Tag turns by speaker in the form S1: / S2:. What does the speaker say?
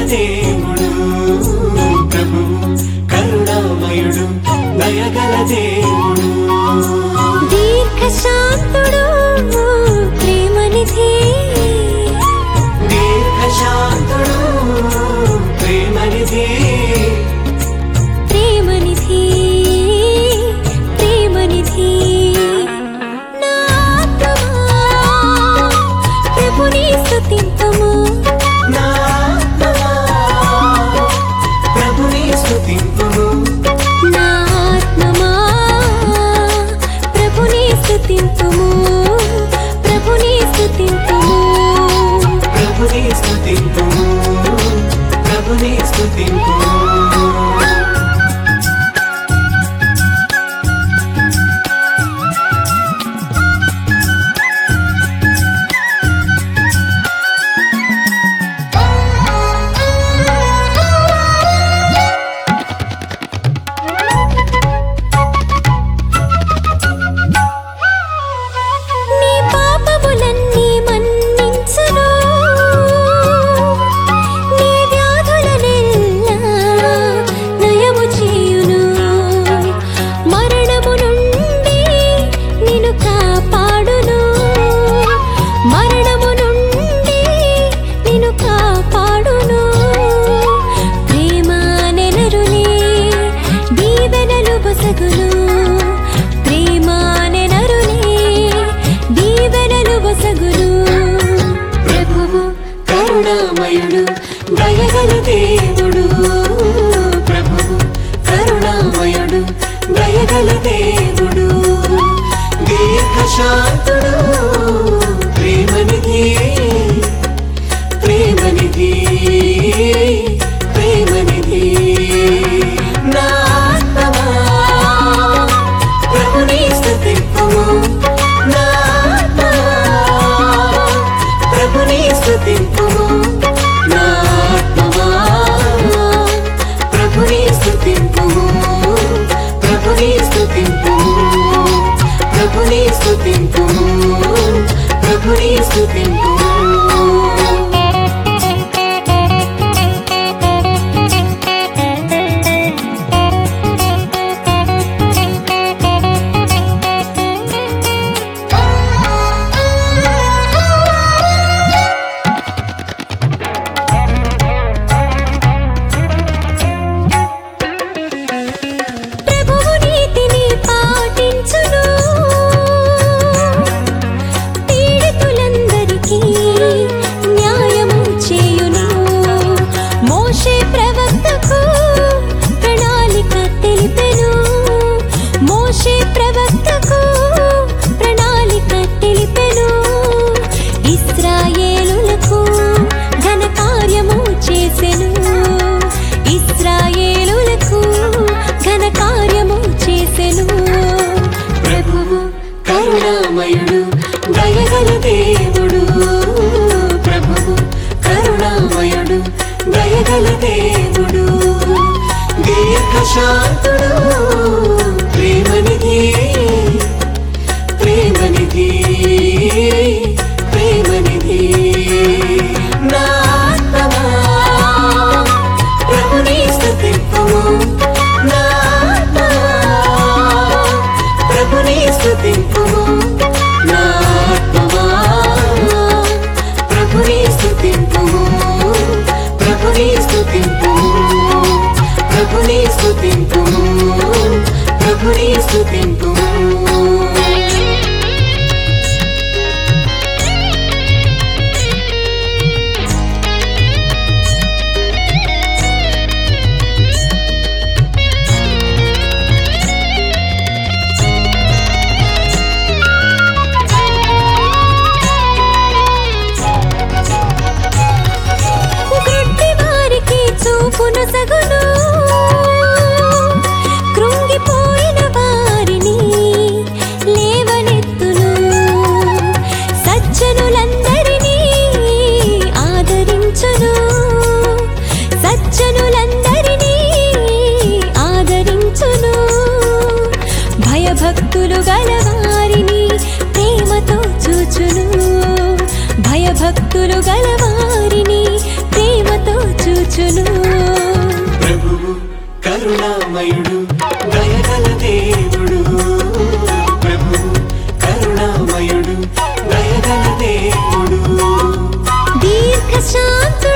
S1: దేవుడు ప్రభు కరుణామయుడు దయగల దేవుడు
S2: దీర్ఘశాంతుడు ప్రేమనిధి
S1: దీర్ఘశాంతుడు ప్రేమనిధి
S2: ప్రేమనిధి ప్రేమనిధి నా ఆత్మమా ప్రభుని స్తుతింపము
S1: నా ఆత్మవా, ప్రభుని స్తుతింపుము
S2: నా ఆత్మమా ప్రభుని స్తుతింపము ప్రభుని స్తుతింపము
S1: ప్రభుని స్తుతింపుము ప్రభుని స్తుతింపుము
S2: నీ పాపములన్నీ మన్నించును నీ వ్యాధులనెల్లా నయము చేయును మరణము నుండి నిన్ను కాపాడును మరణము నుండి నిన్ను కాపాడును ప్రేమ నెనరులే దీవెనలు బసగును ప్రేమ నెనరులే దీవెనలు బసగును ప్రభువు
S1: కరుణామయుడు దయగల దేవుడు ప్రభువు కరుణామయుడు దయగల దేవుడు దీర్ఘశాంతుడు ప్రేమనిధి ప్రేమనిధి ప్రేమనిధి నా ఆత్మవా, ప్రభుని స్తుతింపుము నా ఆత్మవా, ప్రభుని స్తుతింపుము నా ఆత్మవా, ప్రభుని స్తుతింపుము ప్రభుని స్తుతింపుము ప్రభుని స్తుతింపుము ప్రభుని స్తుతింపుము
S2: ప్రభువు నీతిని పాటించును పీడితులందరికీ న్యాయము చేయును మోషే ప్రవక్తకు ప్రణాళిక తెలిపెను మోషే ప్రవక్తకు ప్రణాళిక తెలిపెను ఇస్రాయేలులకు ఘన కార్యము చేసెను ఇస్రాయేలులకు ఘన కార్యము చేసెను
S1: ప్రభువు కరుణామయుడు దయగల దేవుడు ప్రభువు కరుణామయుడు దయగల దేవుడు దీర్ఘశాంతుడు ప్రేమనిధి ప్రేమనిధి ప్రేమనిధి నా ఆత్మవా, ప్రభుని స్తుతింపుము నా ఆత్మవా, ప్రభుని స్తుతింపుము నా ఆత్మవా, ప్రభుని స్తుతింపుము ప్రభుని స్తుతింపుము ప్రభుని స్తుతింపుము
S2: తీర్చును
S1: ప్రభువు కరుణామయుడు దయగల దేవుడు ప్రభువు కరుణామయుడు దయగల దేవుడు
S2: దీర్ఘశాంతుడైన